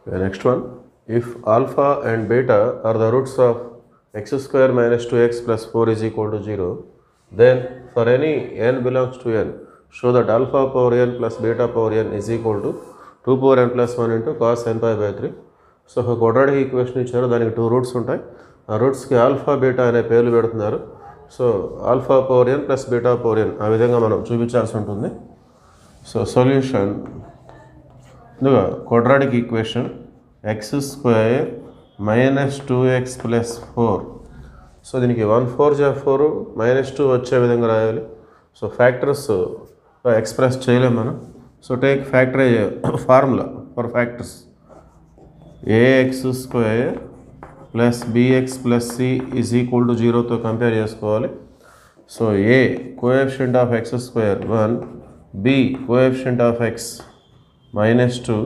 The next one, if alpha and beta are the roots of x square minus 2x plus 4 is equal to 0, then for any n belongs to n, show that alpha power n plus beta power n is equal to 2 power n plus 1 into cos n pi by 3. So ఒక quadratic equation ఇచ్చారు దానికి two roots ఉంటాయి ఆ రూట్స్కి alpha beta అనే పేర్లు పెడుతున్నారు so alpha power n plus beta power n ఆ విధంగా మనం చూపించాల్సి ఉంటుంది సో సొల్యూషన్ ముందుగా quadratic equation x square minus two x plus four so దీనికి వన్ ఫోర్ జా ఫోర్ మైనస్ టూ వచ్చే విధంగా రాయాలి సో ఫ్యాక్టర్స్ ఎక్స్ప్రెస్ చేయలేం మనం so take factorage formula for factors ax square plus bx plus c is equal to జీరోతో compare చేసుకోవాలి so a coefficient of x square one B coefficient of x minus two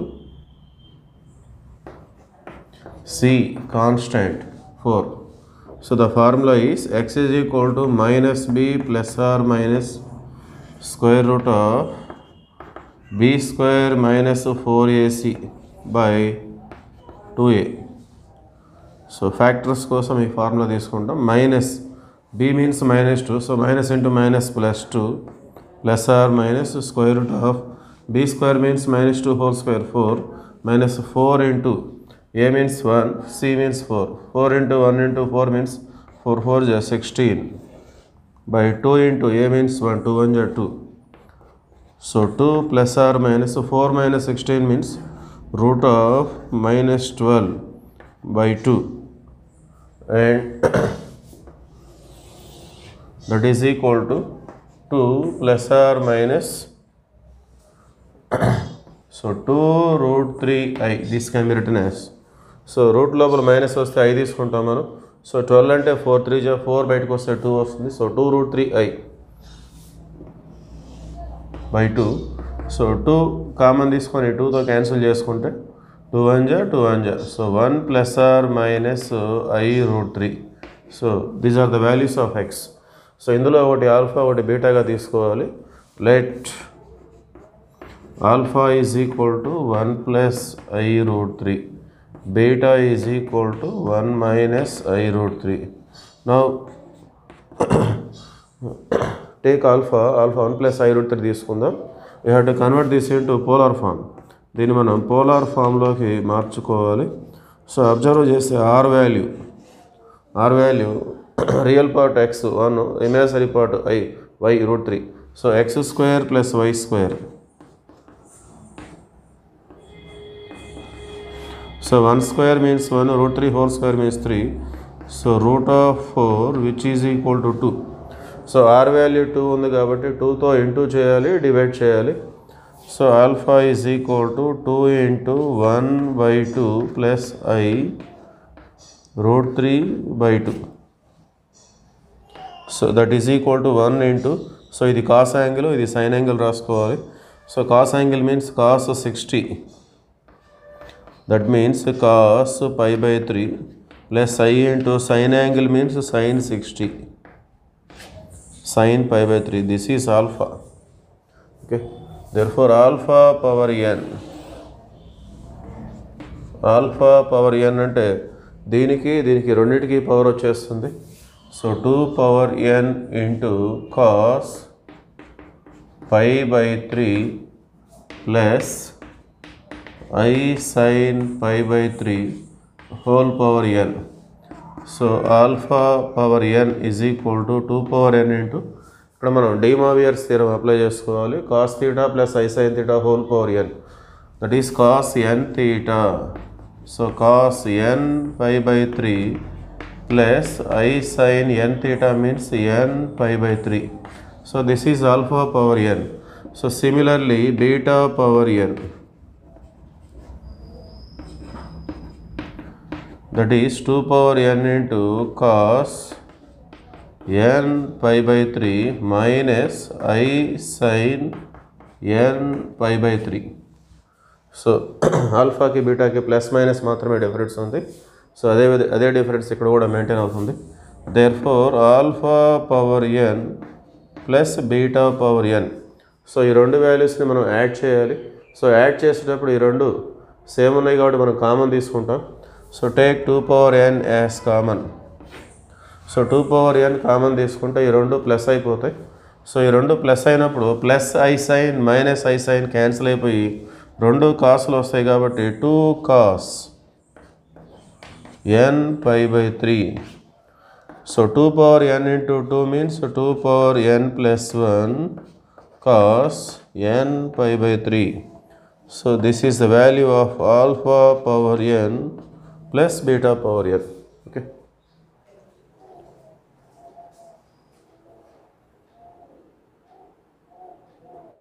c constant four so the formula is x is equal to minus b plus or minus square root of b square minus four ac by two a so factors కోసం ఈ formula తీసుకుంటాం minus b means minus two so minus into minus plus two plus or minus square root of b square means minus two whole square four minus four into a means one C means four four into one into four means four four జా sixteen by two into a means one two one జా two so two plus or minus four minus sixteen means root of minus 12 by 2 and that is equal to 2 plus or minus so 2 root 3 i this can be written as so root లోపల minus వస్తే i తీసుకుంటాం మనం so twelve అంటే four three జా four బయటకు వస్తే two వస్తుంది so two root three i by two so two common తీసుకొని టూతో క్యాన్సిల్ చేసుకుంటే టూ వన్ జా టూ వన్ జా so one plus or minus i root three so these are the values of x so ఇందులో ఒకటి alpha ఒకటి బీటాగా తీసుకోవాలి let alpha is equal to one plus i root three beta is equal to one minus i root three now take alpha alpha one plus i root three తీసుకుందాం we have to convert this into polar form దీన్ని మనం polar ఫామ్లోకి మార్చుకోవాలి so observe చేస్తే r value r value real part x one imaginary part i y root three so x square plus y square so one square means one root three whole square means three so root of four which is equal to two so r value two ఉంది కాబట్టి టూతో into చేయాలి divide చేయాలి so alpha is equal to two into one by two plus i root three by two so that is equal to one into so ఇది cos angle ఇది sine angle రాసుకోవాలి so cos angle means cos sixty that means cos pi by three plus i into sine angle means sign sixty sin pi by 3 this is alpha okay therefore alpha power n alpha power n అంటే దీనికి దీనికి రెండింటికి power వచ్చేస్తుంది so two power n into cos pi by three plus i sine pi by three whole power n so alpha power n is equal to two power n into ఇక్కడ మనం De Moivre's theorem apply చేసుకోవాలి cos theta plus i sine theta whole power n that is cos n theta so cos n pi by three plus i sign n theta means n pi by three so this is alpha power n so similarly beta power n that is 2 power n into cos n pi by 3 minus i sin n pi by 3 సో ఆల్ఫాకి బీటాకి plus minus మాత్రమే difference ఉంది సో అదే విధ అదే difference ఇక్కడ కూడా మెయింటైన్ అవుతుంది therefore alpha power n plus beta power n so ఈ రెండు వాల్యూస్ని మనం యాడ్ చేయాలి సో యాడ్ చేసేటప్పుడు ఈ రెండు సేమ్ ఉన్నాయి కాబట్టి మనం కామన్ తీసుకుంటాం so take two power n as common so two power n common తీసుకుంటే ఈ రెండు ప్లస్ అయిపోతాయి సో ఈ రెండు ప్లస్ అయినప్పుడు plus i sine minus i sine cancel అయిపోయి రెండు కాసులు వస్తాయి కాబట్టి two cos n pi by three so two power n into two means two power n plus one cos n pi by three so this is the value of alpha power n plus beta power n okay